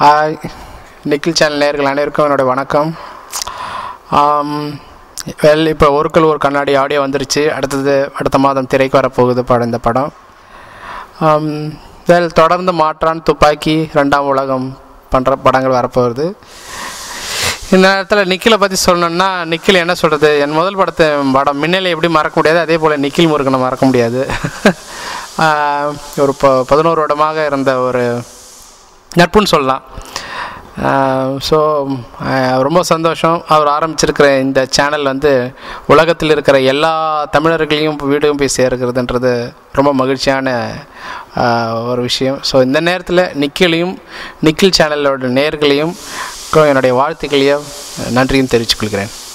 hi Nikhil channel நேயர்கள் அனைவருக்கும் என்னுடைய வணக்கம் வெல் இப்போ ஒருக்கல் ஒரு கண்ணாடி ஆடியோ வந்துருச்சு அடுத்தது அடுத்த மாதம் திரைக்கு வரப்போகுது படம் இந்த படம் வெல் தொடர்ந்து மாற்றான் துப்பாக்கி ரெண்டாம் உலகம் பண்ணுற படங்கள் வரப்போகுது இந்த நேரத்தில் நிக்கிலை பற்றி சொல்லணுன்னா நிக்கில் என்ன சொல்கிறது என் முதல் படத்தை படம் மின்னலை எப்படி மறக்க முடியாது அதே போல் நிக்கில் முருகனை மறக்க முடியாது ஆஹ் ஒரு ப பதினோரு வருடமாக இருந்த ஒரு நட்புன்னு சொல்லலாம் ஸோ ரொம்ப சந்தோஷம் அவர் ஆரம்பிச்சிருக்கிற இந்த சேனல் வந்து உலகத்தில் இருக்கிற எல்லா தமிழர்களையும் வீடும் போய் சேர்க்கிறதுன்றது ரொம்ப மகிழ்ச்சியான ஆஹ், ஒரு விஷயம் ஸோ இந்த நேரத்தில் நிக்கிலையும் நிக்கில் சேனலோட நேர்களையும் என்னுடைய வாழ்த்துக்களையும் நன்றியும் தெரிவித்துக் கொள்கிறேன்